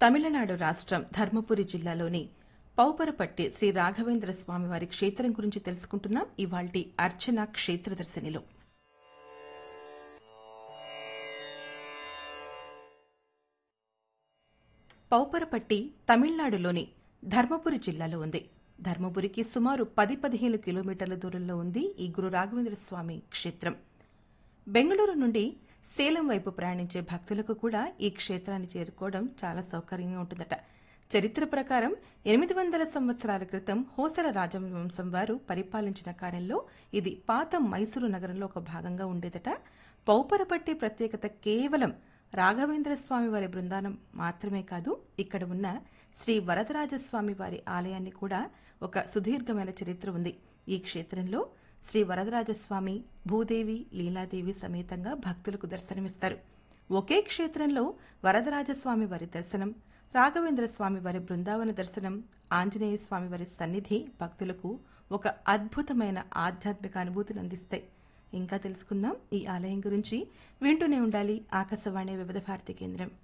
తమిళనాడు రాష్ట్రం ధర్మపురి జిల్లాలోని పౌపరపట్టి శ్రీ రాఘవేంద్ర స్వామి వారి క్షేత్రం గురించి తెలుసుకుంటున్నాం ఇవాల్టి అర్చన క్షేత్రదర్శినిలో పౌపరపట్టి తమిళనాడులోని ధర్మపురి జిల్లాలో ఉంది ధర్మపురికి సుమారు పది పదిహేను కిలోమీటర్ల దూరంలో ఉంది ఈ గురు రాఘవేంద్ర స్వామి క్షేత్రం బెంగళూరు నుండి సేలం వైపు ప్రయాణించే భక్తులకు కూడా ఈ క్షేత్రాన్ని చేరుకోవడం చాలా సౌకర్యంగా ఉంటుందట చరిత్ర ప్రకారం ఎనిమిది వందల సంవత్సరాల క్రితం హోసల రాజవంశం వారు పరిపాలించిన కాలంలో ఇది పాత మైసూరు నగరంలో ఒక భాగంగా ఉండేదట పౌపరపట్టి ప్రత్యేకత కేవలం రాఘవేంద్ర స్వామి వారి బృందానం మాత్రమే కాదు ఇక్కడ ఉన్న శ్రీ వరదరాజస్వామి వారి ఆలయాన్ని కూడా ఒక సుదీర్ఘమైన చరిత్ర ఉంది ఈ క్షేత్రంలో శ్రీ వరదరాజస్వామి భూదేవి లీలాదేవి సమేతంగా భక్తులకు దర్శనమిస్తారు ఒకే క్షేత్రంలో వరదరాజస్వామి వారి దర్శనం రాఘవేంద్ర స్వామి వారి బృందావన దర్శనం ఆంజనేయ స్వామి వారి సన్నిధి భక్తులకు ఒక అద్భుతమైన ఆధ్యాత్మిక అనుభూతిని అందిస్తాయి ఇంకా తెలుసుకుందాం ఈ ఆలయం గురించి వింటూనే ఉండాలి ఆకాశవాణి వివిధ భారతి కేంద్రం